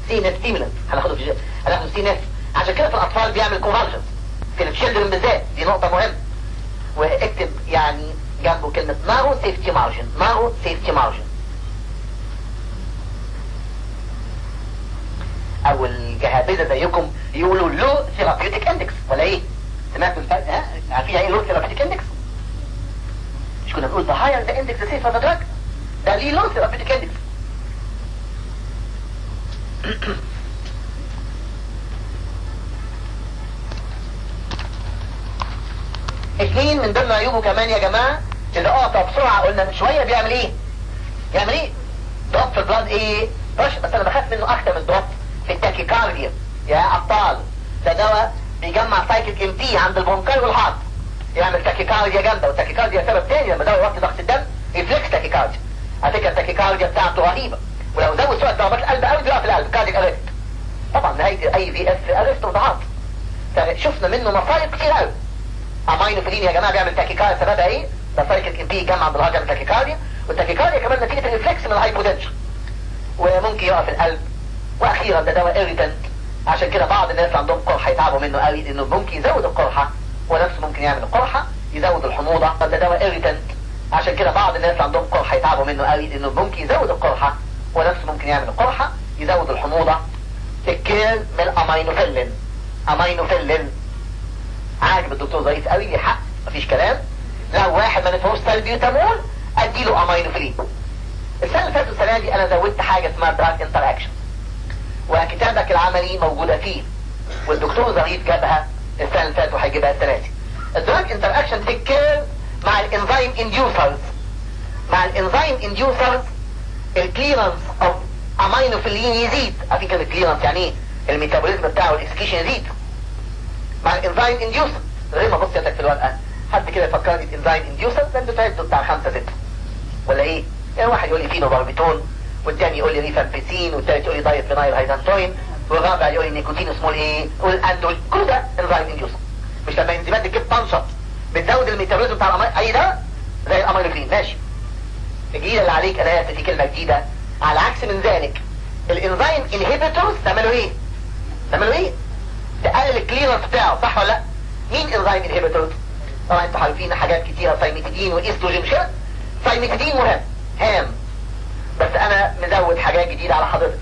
سي ان ستيمولنت هناخده في هناخده سي ان عشان كده في الاطفال بيعمل كونفالجنس في التشيلدرن بالذات دي نقطه مهمه واكتب يعني جنبه كلمه نارو سيفتي مارجن نارو سيفتي مارجن او الجهابذه زيكم يقولوا لو ثيرابيوتيك اندكس ولا ايه سمعتوا الفرق ها عارفين يعني ايه لو ثيرابيوتيك اندكس مش كنا بنقول the higher the index the safer the drug ده ليه لو ثيرابيوتيك اندكس اثنين من ضمن عيوبه كمان يا جماعة اذا اعطى بسرعة قلنا من شوية بيعمل ايه بيعمل ايه دروب في البلاد ايه رش بس انا بخاف منه اكتر من الدروب في التاكيكارديا يا ابطال ده دواء بيجمع سايكل ام تي عند البونكاي والهارت يعمل تاكيكارديا جامده والتاكيكارديا سبب تاني لما دواء يوطي ضغط الدم يفلكس تاكيكارديا على فكره التاكيكارديا بتاعته رهيبه ولو زود سرعه ضربات القلب قوي بيقف القلب كارديك اريست طبعا نهايه اي في اس اريست وضغط فشفنا منه مصايب كتير قوي امينوفيلين يا جماعه بيعمل تاكيكارديا سببها ايه؟ ده سايكل ام بي يجمع بالهاجر التاكيكارديا والتاكيكارديا كمان نتيجه الريفلكس من الهايبوتنشن وممكن يقف القلب واخيرا ده دواء ايريتنت عشان كده بعض الناس اللي عندهم قرحه يتعبوا منه قوي لانه ممكن يزود القرحه ونفسه ممكن يعمل القرحه يزود الحموضه ده دواء ايريتنت عشان كده بعض الناس اللي عندهم قرحه يتعبوا منه قوي لانه ممكن يزود القرحه ونفسه ممكن يعمل القرحه يزود الحموضه تكير من الامينوفيلين امينوفيلين عاجب الدكتور ظريف قوي ليه حق مفيش كلام لو واحد ما نفعوش سلبيوتامول اديله امينوفيلين السنه اللي فاتت السنه دي انا زودت حاجه اسمها دراج انتر اكشن وكتابك العملي موجودة فيه والدكتور ظريف جابها السنة اللي فاتت وهيجيبها السنة دي الدراج انتر اكشن تكير مع الانزيم انديوسرز مع الانزيم انديوسرز الكليرنس اوف امينوفيلين يزيد عارفين كلمة كليرنس يعني ايه الميتابوليزم بتاعه الاكسكيشن يزيد مع الانزيم انديوسر غير ما بص يدك في الورقة حد كده يفكرني بانزيم انديوسر ده انتوا تعبتوا بتاع خمسة ستة ولا ايه؟ يعني واحد يقول لي فينو باربيتون والتاني يقول لي ريفامبيسين والتالت يقول لي دايت فينايل هيدانتوين والرابع يقول لي نيكوتين اسمه ايه والاندول كل ده انزيم انديوسر مش لما انزيمات الكبد تنشط بتزود الميتابوليزم بتاع الأمي... اي ده زي الامينوفلين ماشي الجديده اللي عليك انا اسف في كلمه جديده على عكس من ذلك الانزيم انهبيتورز تعملوا ايه تعملوا ايه تقلل الكليرنس بتاعه صح ولا لا مين انزيم انهبيتورز طبعا انتوا عارفين حاجات كتيره سايميتيدين وايستروجين مش كده سايميتيدين مهم هام بس انا مزود حاجات جديدة على حضرتك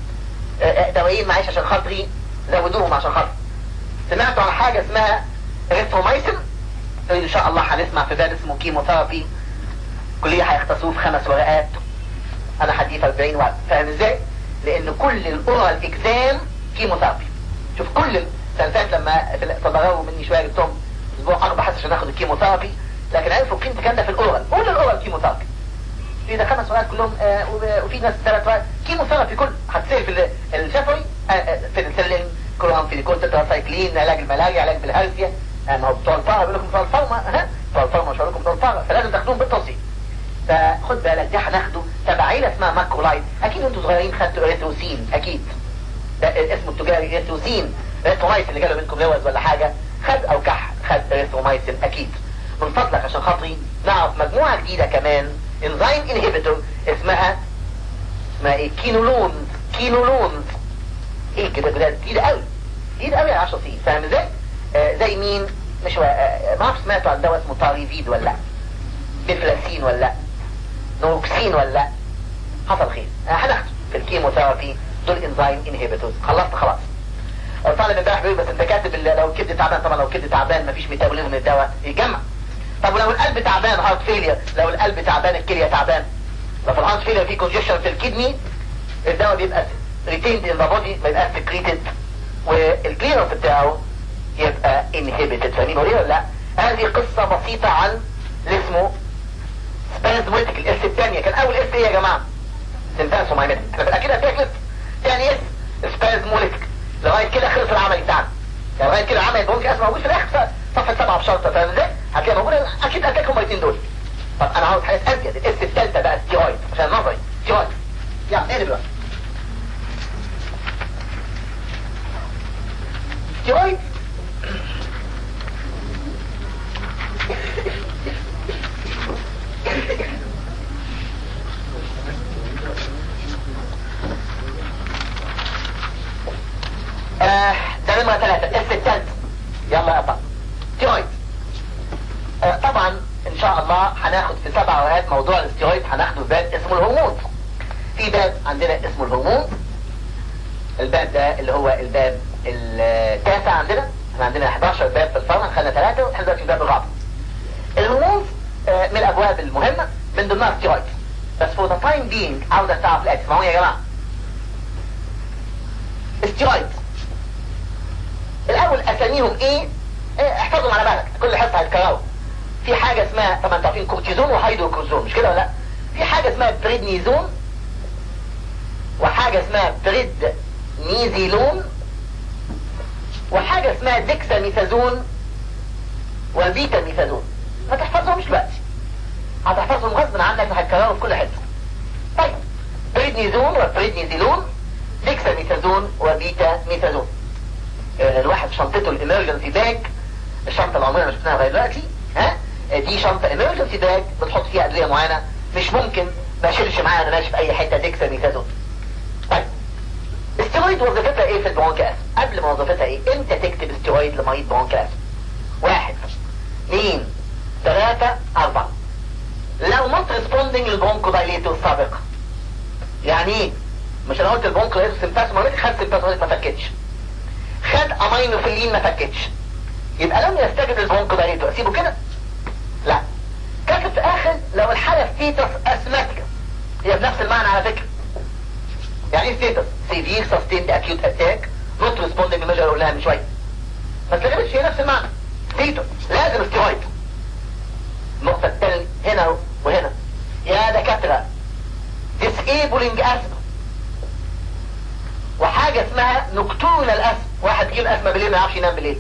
دوايين معيش عشان خاطري زودوهم عشان خاطري سمعتوا عن حاجة اسمها ريترومايسين ان شاء الله هنسمع في باب اسمه كيموثيرابي كلية هيختصوه في خمس ورقات انا هديه في 40 ورقة فاهم ازاي؟ لان كل الاورال اكزام كيموثيرابي شوف كل السنفات لما تضرروا مني شوية جبتهم اسبوع اربع حتى عشان اخد الكيموثيرابي لكن عرفوا قيمة الكلام ده في الاورال كل الاورال كيموثيرابي في ده خمس ورقات كلهم آه وفي ناس ثلاث ورقات كيموثيرابي كل هتصير في الشفوي آه بنسلين كلهم في كل تتراسايكلين علاج الملاريا علاج بالهرسيا آه ما هو بتوع الفارة بيقول لكم بتوع الفارما ها بتوع الفارما مش هقول لكم بتوع الفارة فلازم تاخدوهم بالتوصيل فخد بالك دي هناخده تبع عيله اسمها ماكرولايت اكيد انتوا صغيرين خدتوا اريثروسين اكيد ده اسمه التجاري اريثروسين اريثرومايسين اللي جاله منكم لوز ولا حاجه خد او كح خد اريثرومايسين اكيد من فضلك عشان خاطري نعرف مجموعه جديده كمان انزيم انهبيتور اسمها اسمها ايه كينولونز كينولونز ايه كده كده جديده قوي جديده قوي يا 10 سنين فاهم ازاي آه زي مين مش آه ما اعرفش سمعتوا عن دواء اسمه تاريفيد ولا لا بيفلاسين ولا لا نوكسين ولا لا حصل خير آه هناخده في الكيموثيرابي دول انزيم انهبيتورز خلصت خلاص طالب امبارح بيقول بس انت كاتب لو الكبد تعبان طبعا لو الكبد تعبان مفيش ميتابوليزم للدواء يجمع طب ولو القلب تعبان هارت فيلير لو القلب تعبان الكلية تعبان لو في الهارت فيلير في كونجيشن في الكدني الدواء بيبقى ريتيند ان ذا بودي ما يبقاش سكريتد والكليرنس بتاعه يبقى انهبيتد فاهمين ولا لا هذه قصة بسيطة عن اللي اسمه سبازموليتيك الاس الثانية كان اول اس ايه يا جماعة سيمبانسومايميتيك احنا في الاكيد هتلاقي لسه تاني اس سبازموليتيك لغاية كده خلص العمل بتاعنا يعني لغاية كده العمل ممكن اسمه موجود في الاخر صفحة سبعة بشرطة فاهم ازاي؟ هتلاقيها موجودة اكيد هتلاقيهم الاثنين دول طب انا عاوز حاجات ازيد الاس الثالثة بقى ستيرويد عشان نظري ستيرويد يعني ايه بقى ستيرويد آه ده نمرة ثلاثة التست الثالث يلا يا طب ستيرويد آه طبعا ان شاء الله هناخد في سبع ورقات موضوع الاستيرويد هناخده باب اسمه الهرمون في باب عندنا اسمه الهرمون الباب ده اللي هو الباب التاسع عندنا احنا عندنا 11 باب في الفرن خدنا ثلاثة واحنا دلوقتي الباب الرابع الهرمون آه من الابواب المهمة من ضمنها الستيرويد بس فور ذا تايم بينج عاوز تعرف الاتي اسمعوا يا جماعة استيرويد الاول اساميهم ايه اه احفظهم على بالك كل حصه هتكرروا في حاجه اسمها طبعا انتوا عارفين كورتيزون وهيدروكورتيزون مش كده ولا لا في حاجه اسمها بريدنيزون وحاجه اسمها بريدنيزيلون وحاجه اسمها ديكساميثازون والبيتا ميثازون ما تحفظهمش دلوقتي هتحفظهم غصب عنك وهتكرروا في كل حته طيب بريدنيزون وبريدنيزيلون ديكساميثازون وبيتا ميثازون الواحد شنطته الامرجنسي باج الشنطه اللي عمرنا ما شفناها لغايه دلوقتي ها دي شنطه امرجنسي باج بتحط فيها ادويه معينه مش ممكن ما اشيلش معايا انا ماشي في اي حته ديكساميثازون طيب الستيرويد وظيفتها ايه في البرونكاس قبل ما وظيفتها ايه امتى تكتب ستيرويد لمريض برونكاس واحد اثنين ثلاثة أربعة لو نوت ريسبوندنج للبرونكو دايليتو السابقة يعني ايه مش انا قلت البرونكو دايليتو سيمباس مريض خد سيمباس ما فكتش خد امينوفيلين ما فكتش يبقى لم يستجب للبرونكو دايليتو اسيبه كده لا كاتب في اخر لو الحالة ستيتس اسماتيكا هي بنفس المعنى على فكرة يعني ايه ستيتس سيفير سستيند اكيوت اتاك نوت ريسبوندنج ميجر قلناها من شويه ما استجابتش هي نفس المعنى ستيتس لازم استيرويد النقطة الثانية هنا وهنا يا دكاترة disabling asthma وحاجة اسمها نكتورنال الاسم واحد يجيب اسمى بالليل ما يعرفش ينام بالليل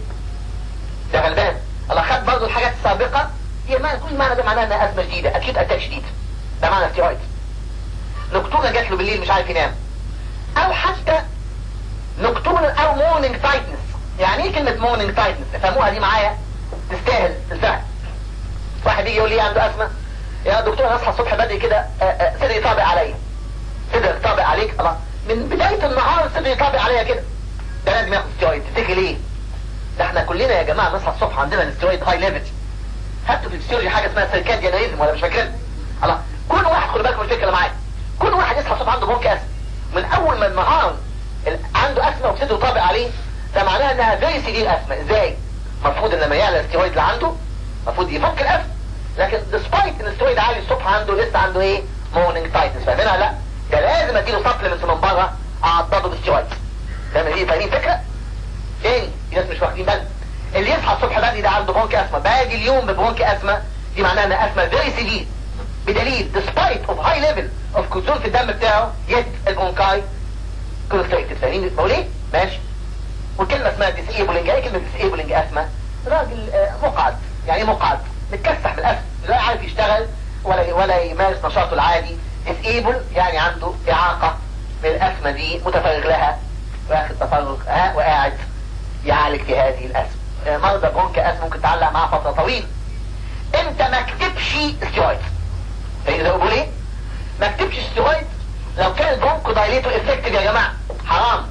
ده غلبان الله خد برضه الحاجات السابقة هي معنى كل معنى ده معناها انها اسمى جديدة اكيد اتاك شديد ده معنى ستيرويد نكتورنال جات له بالليل مش عارف ينام او حتى نكتورنال او مورنينج تايتنس يعني ايه كلمة مورنينج تايتنس افهموها دي معايا تستاهل الفهم واحد يجي يقول لي عنده اسمى يا دكتور انا اصحى الصبح بدري كده صدري طابق عليا صدرك طابق عليك الله من بداية النهار صدري طابق عليا كده ده لازم ياخد ستيرويد تفتكر ليه ده احنا كلنا يا جماعة نصحى الصبح عندنا الستيرويد هاي ليفل هاتوا في الفسيولوجي حاجة اسمها سيركاديانيزم ولا مش فاكرين الله كل واحد خد بالكم الفكرة اللي معايا كل واحد يصحى الصبح عنده برونك اسم من اول ما النهار عنده اسمى وصدره طابق عليه ده معناها انها فيري سيفير اسمى ازاي المفروض ان لما يعلى الستيرويد اللي عنده المفروض يفك الاسم لكن ديسبايت ان الستيرويد عالي الصبح عنده لسه عنده ايه مورنينج تايتنس فاهمينها لا ده لازم اديله سبلمنت من بره اعضده بالستيرويد فاهم ايه فاهمين فكره تاني في ناس مش واخدين بالهم اللي يصحى الصبح بدري ده عنده برونك اسما باجي اليوم ببرونك اسما دي معناها ان اسما فيري سيفير بدليل ديسبايت اوف هاي ليفل اوف كورتيزون في الدم بتاعه يد البرونكاي كونستريكتد فاهمين بقول ايه ماشي وكلمه اسمها ديسيبلنج ايه كلمه ديسيبلنج اسما راجل مقعد يعني مقعد متكسح بالاسم لا عارف يشتغل ولا ولا يمارس نشاطه العادي ديسيبل يعني عنده اعاقه للاسمه دي متفرغ لها واخد تفرغ ها وقاعد يعالج في هذه الاسم مرضى برونك اسم ممكن تعلق معاه فتره طويله انت ما كتبش ستيرويد فاهم ده بقول ايه ما كتبش ستيرويد لو كان البرونكو دايليتو افكتيف يا جماعه حرام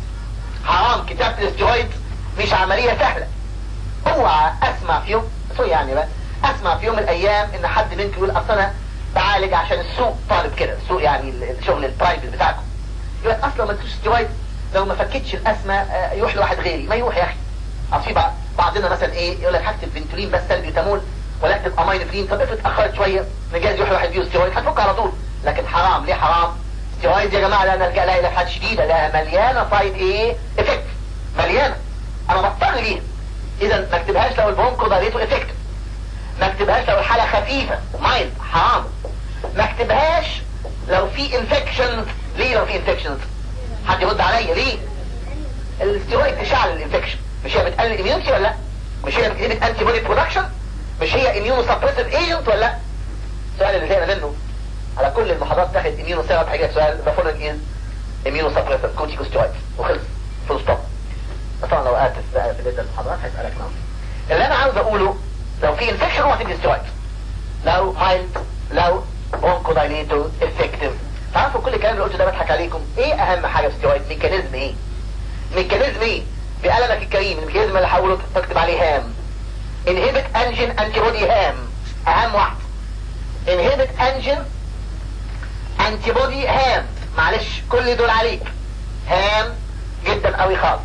حرام كتابة الاستيرويد مش عملية سهلة اوعى اسمع في يوم سوري يعني بقى اسمع في يوم من الايام ان حد منكم يقول اصل انا بعالج عشان السوق طالب كده السوق يعني الشغل البرايفت بتاعكم يقول اصلا ما تدوش ستيرويد لو ما فكتش الاسمى يروح لواحد غيري ما يروح يا اخي اصل في بعضنا مثلا ايه يقول لك هكتب فنتولين بس سلبيوتامول ولا اكتب امينوفلين طب افرض اتاخرت شويه نجاز يروح لواحد يديه ستيرويد هتفك على طول لكن حرام ليه حرام ستيرويد يا جماعه لا نلجا لها الى حاجات شديده ده مليانه سايد ايه افكت مليانه انا بضطر ليها اذا ما اكتبهاش لو البرونكو دايليتو افكت ما اكتبهاش لو الحاله خفيفه مايلد حرام ما اكتبهاش لو في انفكشنز ليه لو في انفكشنز حد يرد عليا ليه الاستيرويد تشعل الانفكشن مش هي بتقلل الاميونتي ولا لا مش هي بتجيب انتي بودي برودكشن مش هي اميونو سبريسيف ايجنت ولا لا السؤال اللي زينا منه على كل المحاضرات تاخد اميونو سيراب حاجه سؤال the following is اميونو سبريسيف كورتيكوستيرويد وخلص فول ستوب طبعا لو اسف بقى في بدايه المحاضرات هسالك معاهم اللي انا عاوز اقوله لو في انفكشن هو هتدي ستيرويد لو مايلد لو برونكو دايليتو افكتيف تعرفوا كل الكلام اللي قلته ده بضحك عليكم ايه اهم حاجه في الستيرويد ميكانيزم ايه ميكانيزم ايه بقلمك الكريم الميكانيزم اللي حوله تكتب عليه هام انهبت انجن انتي بودي هام اهم واحد انهبت انجن انتي بودي هام معلش كل دول عليك هام جدا قوي خالص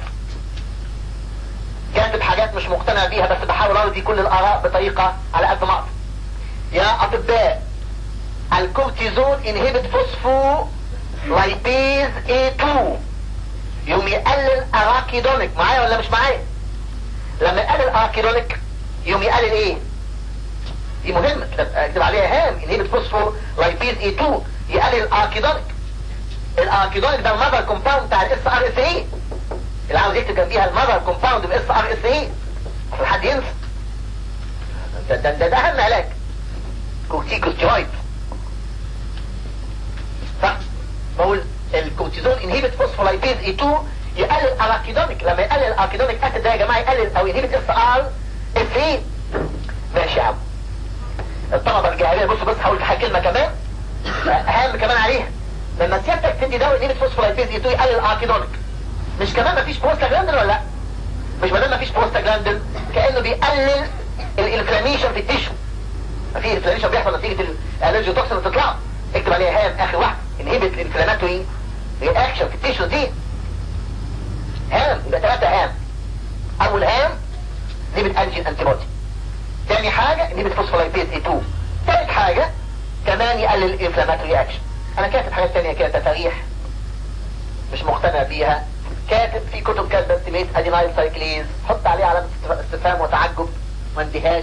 كاتب حاجات مش مقتنع بيها بس بحاول ارضي كل الاراء بطريقة على قد ما اقدر يا اطباء الكورتيزون انهبت فوسفو لايبيز A2 يوم يقلل اراكيدونيك معايا ولا مش معايا لما يقلل اراكيدونيك يوم يقلل ايه دي مهمة اكتب عليها هام انهبت فوسفو لايبيز A2 يقلل الاراكيدونيك الاراكيدونيك ده المذر كومباوند بتاع الاس ار اس اي اللي عاوز يكتب جنبيها المذر كومباوند باس ار اس اي عشان حد ينسى ده ده, ده, ده اهم علاج كورتيكوستيرويد صح بقول الكورتيزون انهبت فوسفولايبيز اي 2 يقلل اراكيدونيك لما يقلل الاراكيدونيك اسيد ده يا جماعه يقلل او ينهبت اس ار اس اي ماشي يا عم الطلبه الجاهليه بصوا بس هقول حاجه كلمه كمان اهم كمان عليها لما سيادتك تدي دواء انهبت فوسفولايبيز اي 2 يقلل الاراكيدونيك مش كمان مفيش بروستاجلاندين ولا لا مش ما دام مفيش بروستاجلاندين كانه بيقلل الانفلاميشن في التيشو في انفلاميشن بيحصل نتيجه الالرجي توكسين اللي بتطلع اكتب عليها هام اخر واحد انهبت الانفلاماتوري رياكشن في التيشو دي هام يبقى ثلاثه هام اول هام نهبت انجين انتي بودي ثاني حاجه نهبت فوسفولايبيز اي 2 ثالث حاجه كمان يقلل الانفلاماتوري رياكشن انا كاتب حاجات ثانيه كده تفاريح مش مقتنع بيها كاتب في كتب كاتبه استيميت ادينايل سايكليز حط عليه علامه استفهام وتعجب ما اندهاش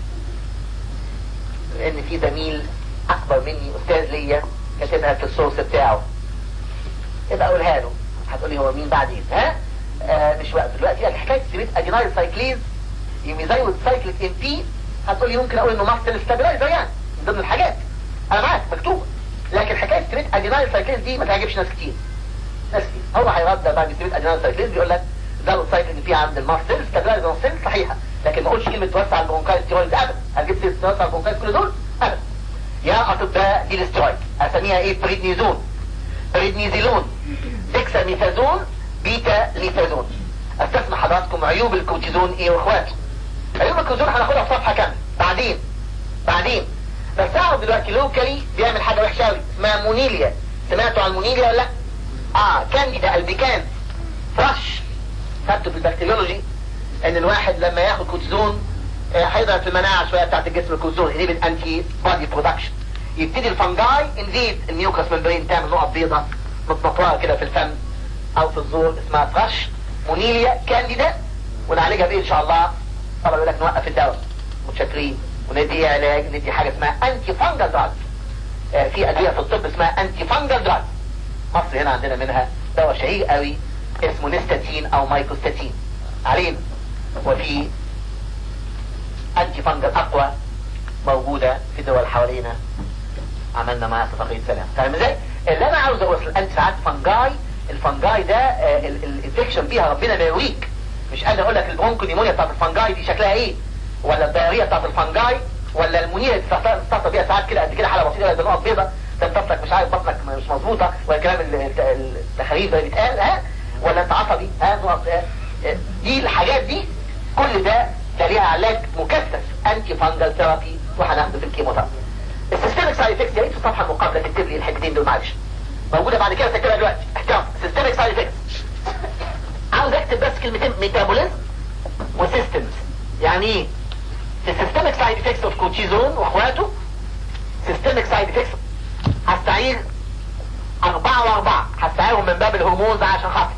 لان في زميل اكبر مني استاذ ليا كاتبها في السورس بتاعه يبقى اقولها له هتقولي هو مين بعدين ها آه مش وقت دلوقتي يعني حكايه استيميت ادينايل سايكليز يزود سايكليك ام بي هتقولي ممكن اقول انه ماستر ستابلايزر يعني من ضمن الحاجات انا معاك مكتوبه لكن حكايه استيميت ادينايل سايكليز دي ما تعجبش ناس كتير ناس كتير هو هيرد بعد استيميت ادينايل سايكليز بيقول لك زود سايكليك فيها عند الماستر ستابلايزر سيل صحيحه لكن ما اقولش كلمه توسع البرونكايت ستيرويد ابدا هتجيب سيل توسع البرونكايت كل دول ابدا يا اطباء دي الاسترويد اسميها ايه بريدنيزون بريدنيزيلون ديكساميثازون بيتا ليثازون استسمع حضراتكم عيوب الكورتيزون ايه واخواته عيوب الكورتيزون هناخدها في صفحه كامله بعدين بعدين بس اعرف دلوقتي لوكالي بيعمل حاجه وحشه قوي اسمها مونيليا سمعتوا عن مونيليا ولا لا؟ اه كانديدا البيكان فرش خدته في البكتيريولوجي ان الواحد لما ياخد كورتيزون هيضرب في المناعه شويه بتاعت الجسم الكورتيزون ينهبت انتي بودي برودكشن يبتدي الفنجاي انفيد الميوكس ممبرين تعمل نقط بيضاء متنطوره كده في الفم او في الزور اسمها فرش مونيليا كانديدا ونعالجها بايه ان شاء الله طبعا يقول لك نوقف الدواء متشكرين وندي علاج ندي حاجه اسمها انتي فانجل دراج آه في ادويه في الطب اسمها انتي فانجل دراج مصر هنا عندنا منها دواء شهير قوي اسمه نستاتين او مايكوستاتين علينا وفي انتي فانجل اقوى موجودة في دول حوالينا عملنا معاها اتفاقية سلام فاهم ازاي؟ اللي انا عاوز اوصل الانتي ساعات فانجاي الفانجاي ده آه الانفكشن فيها ربنا ما يوريك مش قادر اقول لك البرونكو نيمونيا بتاعت الفانجاي دي شكلها ايه ولا الدايريه بتاعت الفانجاي ولا المونيا اللي بتستهتر بيها ساعات كده قد كده حاله بسيطه ده نقط بيضاء تنطف لك مش عارف بطنك مش مظبوطه ولا كلام التخاريف ده بيتقال ها ولا انت عصبي ها نقط دي الحاجات دي كل ده ده ليها علاج مكثف انتي فانجل ثيرابي وهناخده في الكيموثيرابي السيستميك سايد افكتس يا ريت في الصفحه المقابله تكتب لي الحاجتين دول معلش موجوده بعد كده تكتبها دلوقتي احتياط سيستميك سايد افكتس عاوز اكتب بس كلمتين ميتابوليزم وسيستمز يعني ايه في السيستميك سايد افكتس اوف كورتيزون واخواته سيستميك سايد افكتس هستعير أربعة وأربعة هستعيرهم من باب الهرمونز عشان خاطر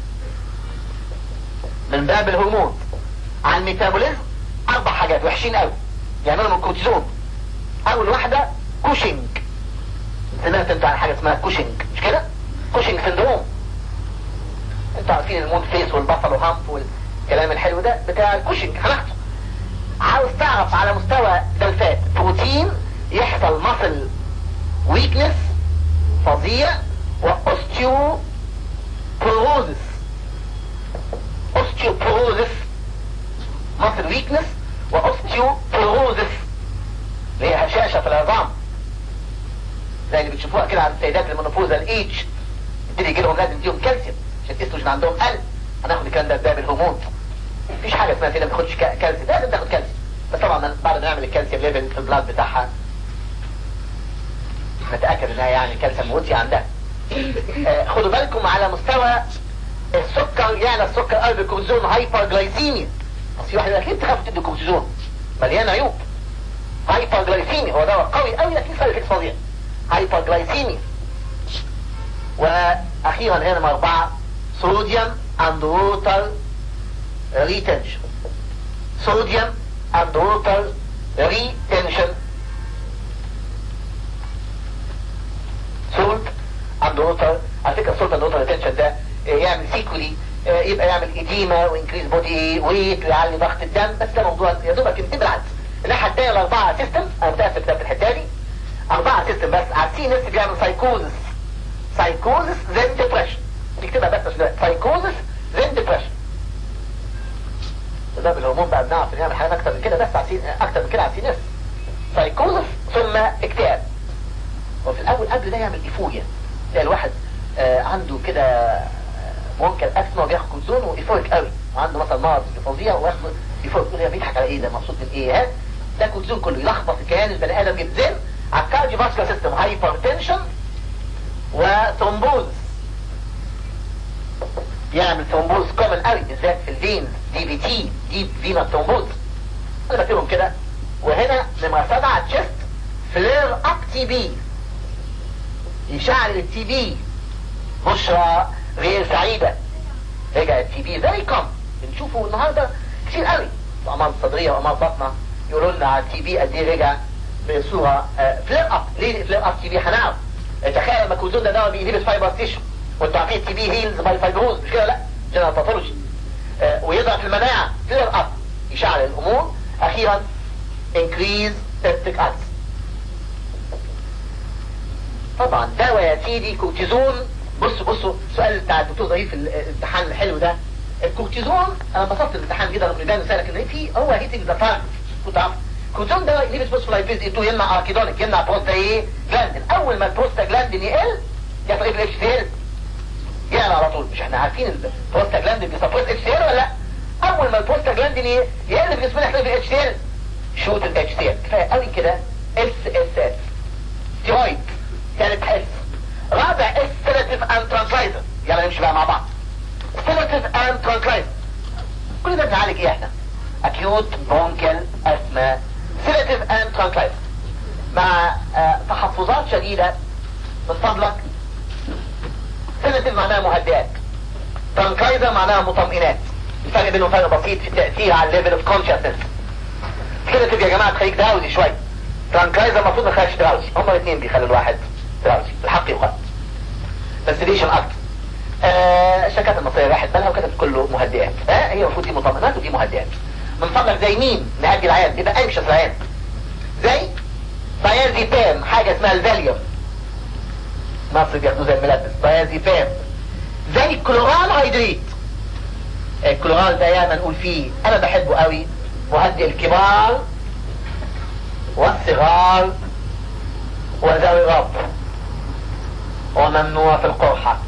من باب الهرمونز على الميتابوليزم أربع حاجات وحشين قوي يعملوا من الكورتيزون أول واحدة كوشنج سمعت انت عن حاجة اسمها كوشنج مش كده؟ كوشنج سندروم انتوا عارفين المون فيس والبصل وهامب والكلام الحلو ده بتاع الكوشنج هناخده عاوز تعرف على مستوى دلفات بروتين يحصل مصل ويكنس فظيع واوستيو بروزس اوستيو بروزس مصل ويكنس واوستيو بروزس اللي هي هشاشة في العظام زي اللي بتشوفوها كده عند السيدات المنوفوزة الايدج يبتدي يجي لهم لازم يديهم كالسيوم عشان الاستروجين عندهم قل هناخد الكلام ده في باب الهرمون مفيش حاجه اسمها كده ما تاخدش كا- كالسيوم لازم تاخد كالسيوم بس طبعا بعد ما نعمل الكالسيوم ليفل في البلاد بتاعها نتاكد انها يعني كالسيوم موتي عندها آه، خدوا بالكم على مستوى السكر يعلى السكر قلب الكورتيزون هايبر جلايسيميا اصل في واحد يقول لك ليه تخاف تدي كورتيزون مليان عيوب هايبر جلايسيميا هو دواء قوي قوي لكن سايد افكت فظيع هايبر جلايسيميا واخيرا هنا نمرة اربعة صوديوم اند ووتر ريتنشن صوديوم اند ووتر ريتنشن سولت اند ووتر على فكره السولت اند ووتر ريتنشن ده آه، يعمل سيكولي آه، يبقى يعمل ايديما وانكريز بودي ويت ويعلي ضغط الدم بس ده موضوع يا دوبك انت بالعكس الناحيه الثانيه الاربعه سيستم انا بتاعت في كتاب الحته دي اربعه سيستم بس على السي نفس بيعمل سايكوزس سايكوزس زين ديبريشن نكتبها بس عشان سايكوزس زين ديبريشن ده بالهرمون بقى بنعرف نعمل حاجات اكتر من كده بس على السي اكتر من كده على السي نفس سايكوزس ثم اكتئاب وفي الاول قبل ده يعمل ايفوريا تلاقي الواحد آه عنده كده آه، ممكن اسمه بياخد كورتيزون وايفوريك قوي وعنده مثلا مرض فظيع وياخد ايفوريك يقول يا بيضحك على ايه ده مبسوط من ايه ها ده كورتيزون كله يلخبط الكيان البني ادم يبذل على الكارديو فاسكولار سيستم هايبر تنشن وثرومبوز يعمل ثرومبوز كومن قوي بالذات في الفين دي في تي ديب فينا ثرومبوز انا بكتبهم كده وهنا نمرة سبعة تشيست فلير اب تي بي يشعل التي بي بشرى غير سعيدة رجع التي بي زي كم بنشوفه النهاردة كتير قوي في أمراض صدرية وأمراض بطنة يقولوا لنا على التي بي قد ايه رجع بصورة فلير اب ليه فلير اب تي بي هنعرف تخيل لما الكوزون ده دواء بينهبت فايبر ستيشن وانتوا عارفين التي بي هيلز باي فايبروز مش كده لا جنرال باثولوجي ويضعف المناعة فلير اب يشعل الأمور أخيرا increase septic acid طبعا دواء يا سيدي كورتيزون بصوا بصوا السؤال بتاع الدكتور ظريف الامتحان الحلو ده الكورتيزون انا انبسطت الامتحان كده لما يبان سالك ان في هو هيتنج ذا تارجت كنت عارف الكورتيزون ده يلبس فوسفولايبيز 2 يمنع اركيدونيك يمنع بروستا ايه جلاندين اول ما البروستا جلاندين يقل يحصل ايه في الاتش سي ال يعلى على طول مش احنا عارفين البروستا جلاندين بيسبرس اتش سي ال ولا لا اول ما البروستا جلاندين يقل في جسمنا يحصل في الاتش سي ال شوت الاتش سي ال كفايه قوي كده اس اس اس ستيرويد ثالث حس رابع اس سيلاتيف اند ترانكلايزر يلا نمشي بقى مع بعض سيلاتيف اند ترانكلايزر كل ده بنعالج ايه احنا اكيوت برونكال اسما سيلاتيف اند ترانكلايزر مع آه تحفظات شديدة من فضلك سيلاتيف معناها مهدئات ترانكلايزر معناها مطمئنات الفرق بينهم فرق بسيط في التأثير على الليفل اوف كونشسنس سيلاتيف يا جماعة تخليك دراوزي شوية ترانكلايزر المفروض ما يخليكش دراوزي هما الاثنين بيخلوا الواحد دراوزي الحق يقال فاسيليشن اكتر آه الشركات المصرية راحت بالها وكتبت كله مهدئات ها آه هي المفروض دي مطمئنات ودي مهدئات من فضلك زي مين نهدي العيان يبقى انكشس العيان زي دايازيبام حاجة اسمها الفاليوم مصر بياخدوه زي الملبس دايازيبام زي الكلورال هيدريت الكلورال ده ياما نقول فيه انا بحبه قوي مهدئ الكبار والصغار وذوي الرب وممنوع في القرحة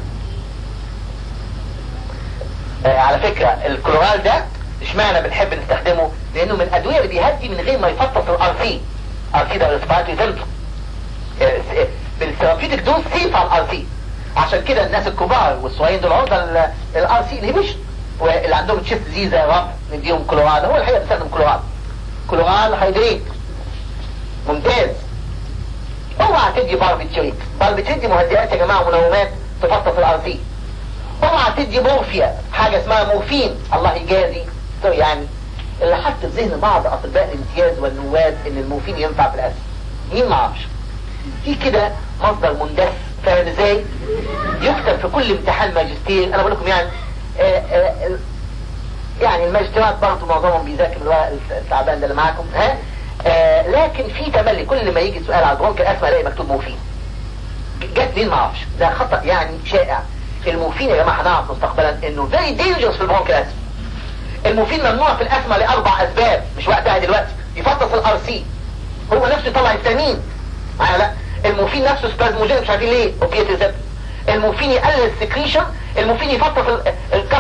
آه على فكرة الكلورال ده اشمعنى بنحب نستخدمه لانه من الادوية اللي بيهدي من غير ما يفطس الار سي ار سي ده ريسبيراتوري سنتر بالثيرابيوتيك دوز سيف على الار سي عشان كده الناس الكبار والصغيرين دول عرضة الار سي انهبيشن واللي عندهم تشيست ديزيز يا رب نديهم كلورال هو الحقيقة بنستخدم كلورال كلورال هيدريت ممتاز اوعى تدي باربيتريت باربيتريت دي مهدئات يا جماعة منومات تفطس الار سي اوعى تدي مورفيا حاجة اسمها مورفين الله يجازي يعني اللي حط في ذهن بعض اطباء الامتياز والنواب ان المورفين ينفع في الاسم مين ما عرفش في كده مصدر مندس فاهم ازاي يكتب في كل امتحان ماجستير انا بقول لكم يعني آآ آآ يعني الماجستيرات برضه معظمهم بيذاكر الورق التعبان ده اللي معاكم ها آه لكن في تملي كل ما يجي سؤال على البرونك الاسمى الاقي مكتوب مورفين جت مين ما اعرفش ده خطأ يعني شائع المورفين يا جماعه هنعرف مستقبلا انه فيري دينجرس في البرونك الاسمى المورفين ممنوع في الاسمى لاربع اسباب مش وقتها دلوقتي يفطس الار سي هو نفسه يطلع التامين معايا لا المورفين نفسه سبازموجين مش عارفين ليه اوبيات ريسبت المورفين يقلل السكريشن المورفين يفطس الكاب سنتر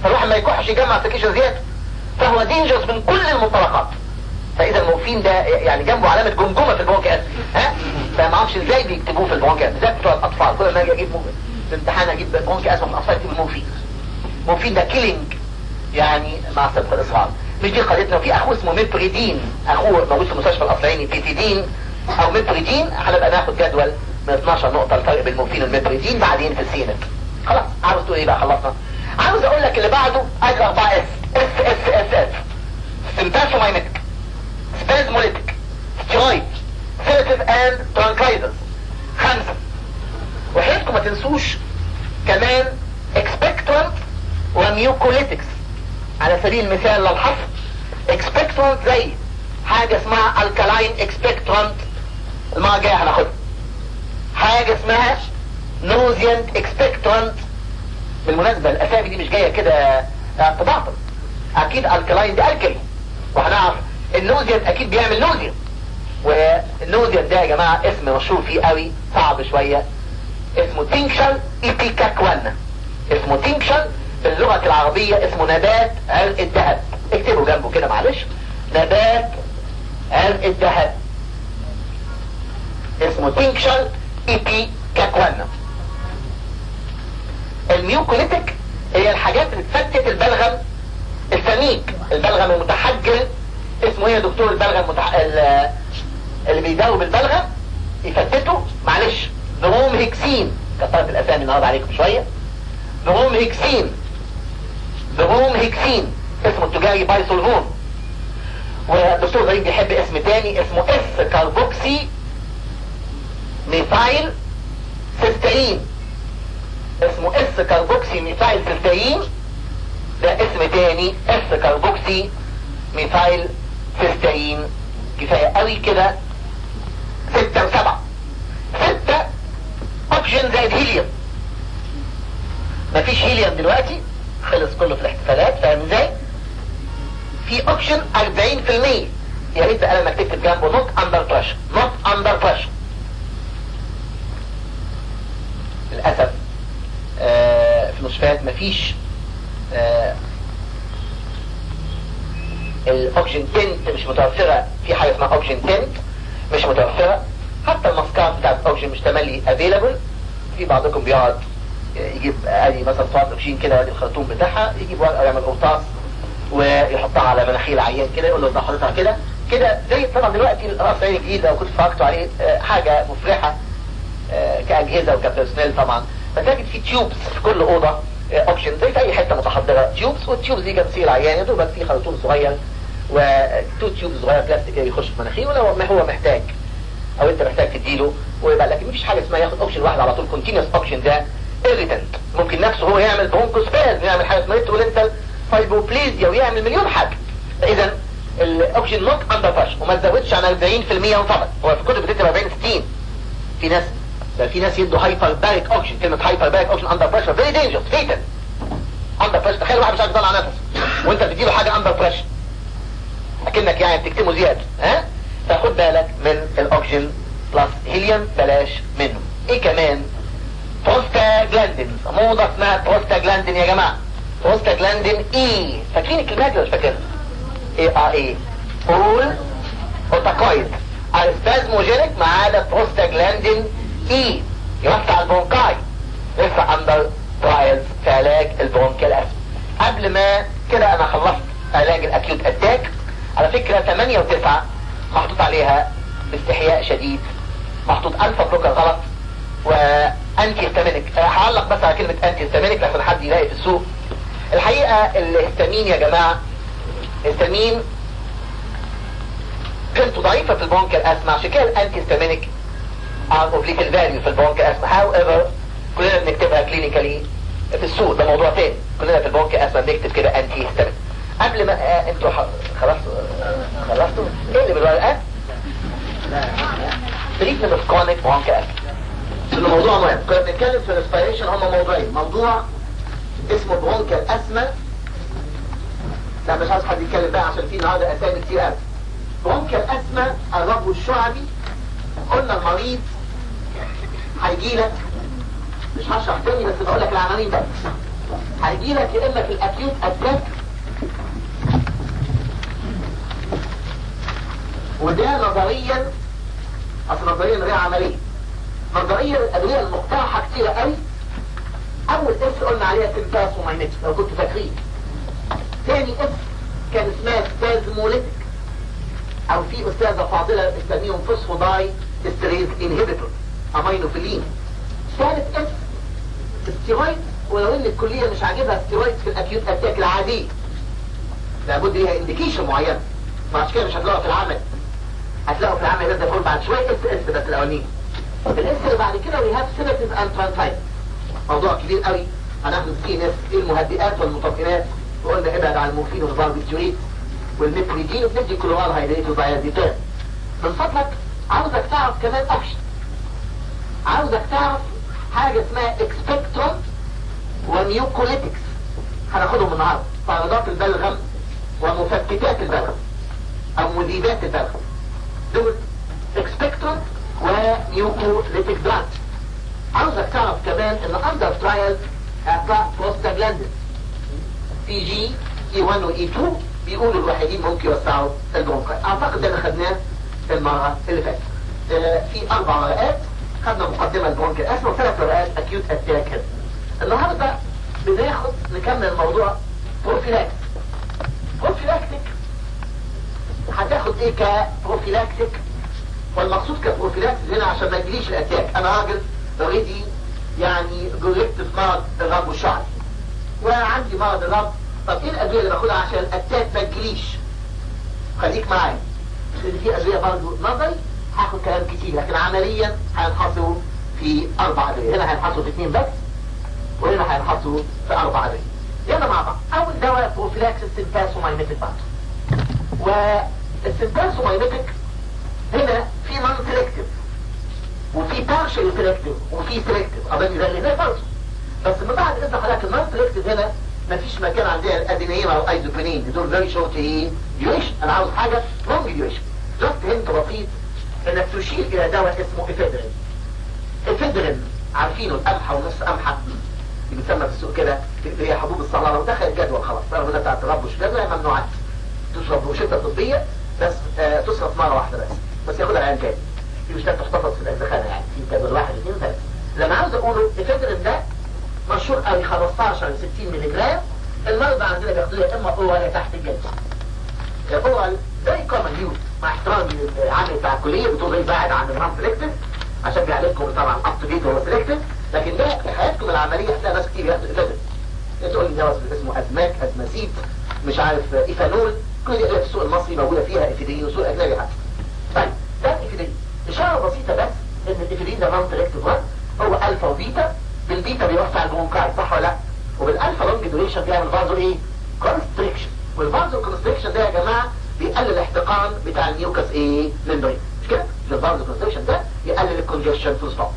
فالواحد ما يكحش يجمع سكيشن زياده فهو دينجرس من كل المنطلقات فاذا المورفين ده يعني جنبه علامه جمجمه في البرونكاس ها فما اعرفش ازاي بيكتبوه في البرونكاس بالذات بتوع الاطفال كل ما اجي اجيب في الامتحان اجيب برونكاس في الاطفال يكتبوا المورفين المورفين ده كيلينج يعني مع سبق الاصرار مش دي قضيتنا في اخوه اسمه ميبريدين اخوه موجود في المستشفى الاصلعيني بيتيدين او ميبريدين هنبقى ناخد جدول من 12 نقطه الفرق بين المورفين والميبريدين بعدين في السينت خلاص عاوز تقول ايه بقى خلصنا عاوز اقول لك اللي بعده ادي 4 اس اس اس اس اس سمباثومايمتك سبازموليتك ستيرويد سيرتيف اند ترانكايزرز خمسة وحياتكم ما تنسوش كمان اكسبكتورنت وميوكوليتكس على سبيل المثال للحصر اكسبكتورنت زي حاجة اسمها الكالاين اكسبكتورنت المرة الجاية هناخدها حاجة اسمها نوزيانت اكسبكتورنت بالمناسبة الاسامي دي مش جاية كده تبعطل اكيد الكالاين دي الكلي وهنعرف النوزيانت اكيد بيعمل نوزيان والنوزيانت ده يا جماعة اسم مشهور فيه قوي صعب شوية اسمه تينكشن ايبيكاكوانا اسمه تينكشن باللغة العربية اسمه نبات عرق الذهب اكتبوا جنبه كده معلش نبات عرق الذهب اسمه تينكشن ايبيكاكوانا الميوكوليتك هي الحاجات اللي تفتت البلغم السميك البلغم المتحجر اسمه ايه يا دكتور البلغم المتح... اللي بيداوب البلغم يفتته معلش بروم هيكسين كثرت الاسامي النهارده عليكم شويه بروم هيكسين بروم هيكسين اسمه التجاري بايسولفون والدكتور غريب بيحب اسم تاني اسمه اس كاربوكسي ميثايل سيستين اسمه اس كاربوكسي ميثايل سيستين ده اسم تاني اس كاربوكسي ميثايل سيستين كفاية قوي كده ستة وسبعة ستة اوكسجين زائد هيليوم مفيش هيليوم دلوقتي خلص كله في الاحتفالات فاهم ازاي في اوكسجين 40% يا ريت بقى لما تكتب جنبه نوت اندر بريشر نوت اندر بريشر للاسف آه في المستشفيات مفيش آه الاوكسجين تنت مش متوفرة في حاجة اسمها اوكسجين تنت مش متوفرة حتى الماسكات بتاعت الاوكسجين مش تملي افيلابل في بعضكم بيقعد يجيب ادي مثلا صوت اكسجين كده وادي الخرطوم بتاعها يجيب ورقه ويعمل قرطاس ويحطها على مناخير العيان كده يقول له انت حاططها كده كده زي طبعا دلوقتي الراس عين الجديد لو كنت اتفرجتوا عليه حاجه مفرحه كاجهزه وكبيرسونيل طبعا فتجد في تيوبس في كل اوضه اوكسجين زي في اي حته متحضره تيوبس والتيوبس دي جنب العيان يا دوبك في خرطوم صغير وتو تيوب صغير بلاستيك يخش في مناخيره لو ما هو محتاج او انت محتاج تديله ويبقى لكن مفيش حاجه اسمها ياخد اوبشن واحد على طول كونتينوس اوبشن ده irritant ممكن نفسه هو يعمل برونكوسبازم يعمل حاجه اسمها ريترولنتال فايبروبليزيا ويعمل مليون حاجه فاذا الاوبشن نوت اندر بريشر وما تزودش عن 40% وفقط هو في الكتب بتكتب 40 60 في ناس ده في ناس يدوا هايبر باريك اوكسجين كلمه هايبر باريك اوكسجين اندر بريشر فيري دينجرس فيتال اندر بريشر تخيل واحد مش عارف يطلع نفسه وانت بتديله حاجه اندر بريشر اكنك يعني بتكتمه زياده ها فخد بالك من الاوكسجين بلس هيليوم بلاش منه ايه كمان بروستاجلاندين موضة اسمها بروستاجلاندين يا جماعة بروستاجلاندين اي فاكرين الكلمات ولا مش فاكرها اي ار اي اول اوتاكويد الاسبازموجينيك ما عدا بروستاجلاندين اي يوسع البرونكاي لسه اندر ترايلز في علاج البرونكيال اسم قبل ما كده انا خلصت علاج الاكيوت اتاك على فكرة 8 و9 محطوط عليها باستحياء شديد محطوط الفا بلوكر غلط وانتي هستامينيك هعلق بس على كلمة انتي هستامينيك لحسن حد يلاقي في السوق الحقيقة الهستامين يا جماعة الهستامين قيمته ضعيفة في البرونكيال اسما عشان كده الانتي هستامينيك ار اوف ليتل فاليو في البرونكيال اسما هاو ايفر كلنا بنكتبها كلينيكالي في السوق ده موضوع تاني كلنا في البرونكيال اسما بنكتب كده انتي هستامينيك قبل ما آه انتوا خلصتوا خلصتوا ايه اللي بالورقة تريتمنت اوف كرونيك برونكيال اسما الموضوع مهم كنا بنتكلم في الاسبيريشن هما موضوعين موضوع اسمه برونكيال اسما لا مش عايز حد يتكلم بقى عشان في النهارده اسامي كتير قوي برونكيال اسما الربو الشعبي قلنا المريض هيجي لك مش هشرح تاني بس بقول لك العناوين بس هتجيلك يا اما في الاكيوت اتاك وده نظريا اصل نظريا غير عمليه نظريا الادويه المقترحه كتيره قوي اول اس قلنا عليها سمباس وماينتس لو كنتوا فاكرين تاني اس كان اسمها سبازموليتك او في استاذه فاضله بتسميهم فوسفوداي استريز انهبيتور امينوفيلين ثالث اس ستيرويد ولو ان الكليه مش عاجبها ستيرويد في الاكيوت اتاك العادي لابد ليها انديكيشن معينه وعشان كده مش هتلاقوها في العمل هتلاقوا في العمل ده فوق بعد شويه اس اس بس الاولانيين الاس اللي بعد كده وي هاف سيلكتيف اند ترانسايد موضوع كبير قوي هناخد فيه ناس ايه المهدئات والمطمئنات وقلنا ابعد عن المورفين والباربيتوريت والميبريدين وبندي كلوال هيدريت ودايازيتان من فضلك عاوزك تعرف كمان اوبشن عاوزك تعرف حاجة اسمها اكسبكترون وميوكوليتكس هناخدهم النهارده تعرضات البلغم ومفككات البلغم او مذيبات البلغم دول اكسبكترون وميوكوليتك دراج عاوزك تعرف كمان ان اندر ترايل اعطاء بروستاجلاندين بي جي اي 1 واي 2 بيقولوا الوحيدين ممكن يوسعوا البرونكاي اعتقد ده اللي خدناه المره اللي فاتت آه في اربع ورقات خدنا مقدمه البرونكاي اسمه وثلاث ورقات اكيوت اتاك النهارده بناخد نكمل الموضوع بروفيلاكس بروفيلاكتيك هتاخد ايه كبروفيلاكتيك والمقصود كبروفيلاكس هنا عشان ما يجيليش الاتاك انا راجل اوريدي يعني جربت في مرض الرب والشعر وعندي مرض الرب طب ايه الادويه اللي باخدها عشان الاتاك ما تجيليش خليك معايا لان في ادويه برضه نظري هاخد كلام كتير لكن عمليا هينحصروا في اربع ادويه هنا هينحصروا في اثنين بس وهنا هينحصروا في اربع ادويه يلا مع بعض اول دواء بروفيلاكس السنتاسومايميتك بعد والسنتاسومايميتك هنا في نون سيلكتيف وفي بارشل سيلكتيف وفي سيلكتيف اظن ده اللي هنا برضه بس من بعد اذن حضرتك النون سيلكتيف هنا مفيش مكان عندنا الادينين او ايزوبينين دول فيري شورت ايه ديوريشن انا عاوز حاجه لونج ديوريشن جاست هنت بسيط انك تشير الى دواء اسمه افيدرين افيدرين عارفينه القمحه ونص قمحه اللي بيسمى في السوق كده اللي هي حبوب الصلاه لو دخل الجدول خلاص رغم ده بتاعت الرب والشجره ممنوعات تشرب بوشته طبيه بس آه تصرف مره واحده بس بس ياخدها العيان تاني دي مش تحتفظ في الاجزخانه يعني في جدول واحد اثنين ثلاثه لما عاوز اقوله افيدرين ده مشهور قوي 15 ل 60 مللي جرام المرضى عندنا بياخدوه يا اما اورال يا تحت الجلد اورال فيري كومن يوز مع احترامي للعامل بتاع الكليه بتقول ايه بعد عن النون سيلكتيف عشان بيعلمكم طبعا اب تو ديت هو سيلكتيف لكن ده في حياتكم العمليه هتلاقي ناس كتير ياخدوا افيدرين تقول لي ده اسمه ازماك ازماسيت مش عارف ايثانول كل دي في السوق المصري موجوده فيها افيدين وسوق اجنبي حتى طيب ده الافيدين اشاره بسيطه بس ان الافيدين ده نون سيلكتيف 1 هو الفا وبيتا بالبيتا بيوسع البرونكاي صح ولا لا وبالالفا لونج دوريشن بيعمل برضه ايه كونستريكشن والبازو كونستريكشن ده يا جماعه بيقلل الاحتقان بتاع الميوكس ايه ممبرين مش كده البازو كونستريكشن ده يقلل الكونجكشن في الصوت